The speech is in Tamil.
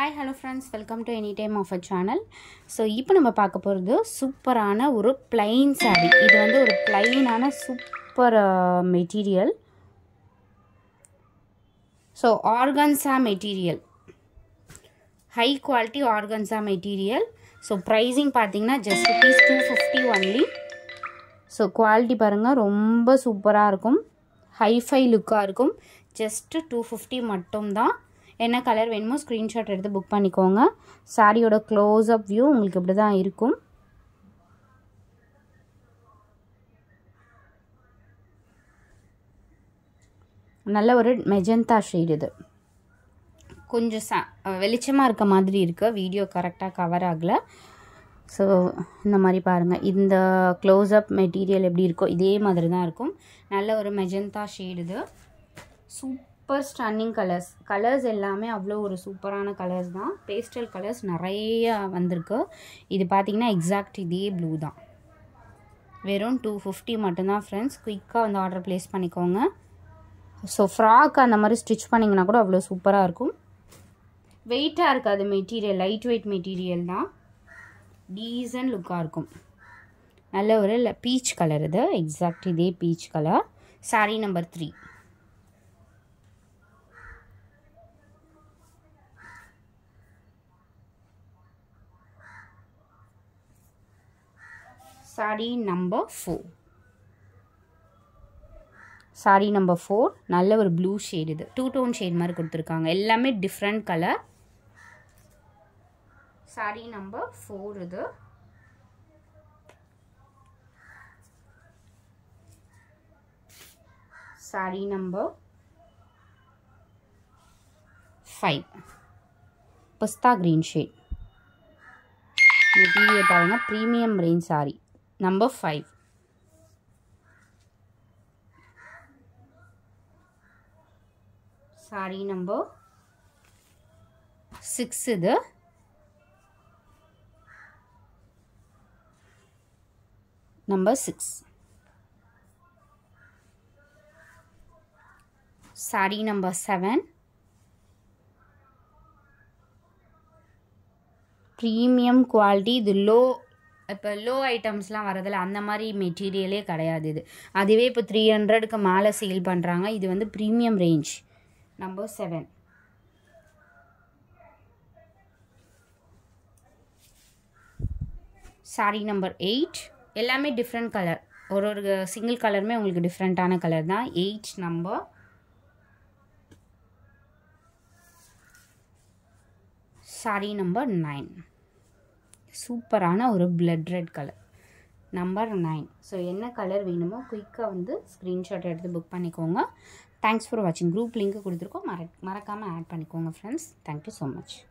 hi hello friends welcome to any time of a channel so இப்போ நம்ம பார்க்க போகிறது சூப்பரான ஒரு பிளைன் saree இது வந்து ஒரு பிளைனான super material so organza material high quality organza material so pricing பார்த்தீங்கன்னா just rupees two fifty only so quality பாருங்கள் ரொம்ப சூப்பராக இருக்கும் ஹைஃபை லுக்காக இருக்கும் ஜஸ்ட்டு டூ ஃபிஃப்டி மட்டும்தான் என்ன கலர் வேணுமோ ஸ்க்ரீன்ஷாட் எடுத்து புக் பண்ணிக்கோங்க சாரியோட க்ளோஸ்அப் வியூ உங்களுக்கு இப்படி தான் இருக்கும் நல்ல ஒரு மெஜந்தா ஷேட் இது கொஞ்சம் ச வெளிச்சமாக இருக்க மாதிரி இருக்குது வீடியோ கரெக்டாக கவர் ஆகலை ஸோ இந்த மாதிரி பாருங்கள் இந்த க்ளோஸ்அப் மெட்டீரியல் எப்படி இருக்கோ இதே மாதிரி தான் இருக்கும் நல்ல ஒரு மெஜந்தா ஷேட் இது சூப்பர் ஸ்டன்னிங் கலர்ஸ் கலர்ஸ் எல்லாமே அவ்வளோ ஒரு சூப்பரான கலர்ஸ் தான் பேஸ்டல் கலர்ஸ் நிறைய வந்திருக்கு இது பார்த்திங்கன்னா எக்ஸாக்ட் இதே ப்ளூ தான் வெறும் டூ ஃபிஃப்டி மட்டும்தான் ஃப்ரெண்ட்ஸ் குயிக்காக வந்து ஆர்டர் ப்ளேஸ் பண்ணிக்கோங்க ஸோ ஃப்ராக் அந்த மாதிரி ஸ்டிச் பண்ணிங்கன்னா கூட அவ்வளோ சூப்பராக இருக்கும் வெயிட்டாக இருக்காது மெட்டீரியல் லைட் வெயிட் மெட்டீரியல் தான் டீசன்ட் லுக்காக இருக்கும் நல்ல ஒரு பீச் கலர் இது எக்ஸாக்ட் இதே peach colour sari number three sari number four sari number four நல்ல ஒரு ப்ளூ ஷேட் இது டூ டோன் ஷேட் மாதிரி கொடுத்துருக்காங்க எல்லாமே different colour sari number four இது sari number five pista green shade material பாருங்க premium range sari number five sari number six இது number six sari number seven premium quality இது லோ இப்போ லோ ஐட்டம்ஸ்லாம் வரதில்ல அந்த மாதிரி மெட்டீரியலே கிடையாது இது அதுவே இப்போ த்ரீ ஹண்ட்ரடுக்கு மேலே சேல் பண்ணுறாங்க இது வந்து premium range number seven sari number eight எல்லாமே டிஃப்ரெண்ட் கலர் ஒரு ஒரு சிங்கிள் கலருமே உங்களுக்கு டிஃப்ரெண்ட்டான கலர் தான் eight number sari number nine சூப்பரான ஒரு blood red colour number nine so என்ன கலர் வேணுமோ குயிக்காக வந்து ஸ்க்ரீன்ஷாட் எடுத்து புக் பண்ணிக்கோங்க தேங்க்ஸ் ஃபார் வாட்சிங் குரூப் லிங்க் கொடுத்துருக்கோம் மற மறக்காமல் ஆட் பண்ணிக்கோங்க ஃப்ரெண்ட்ஸ் தேங்க்யூ ஸோ மச்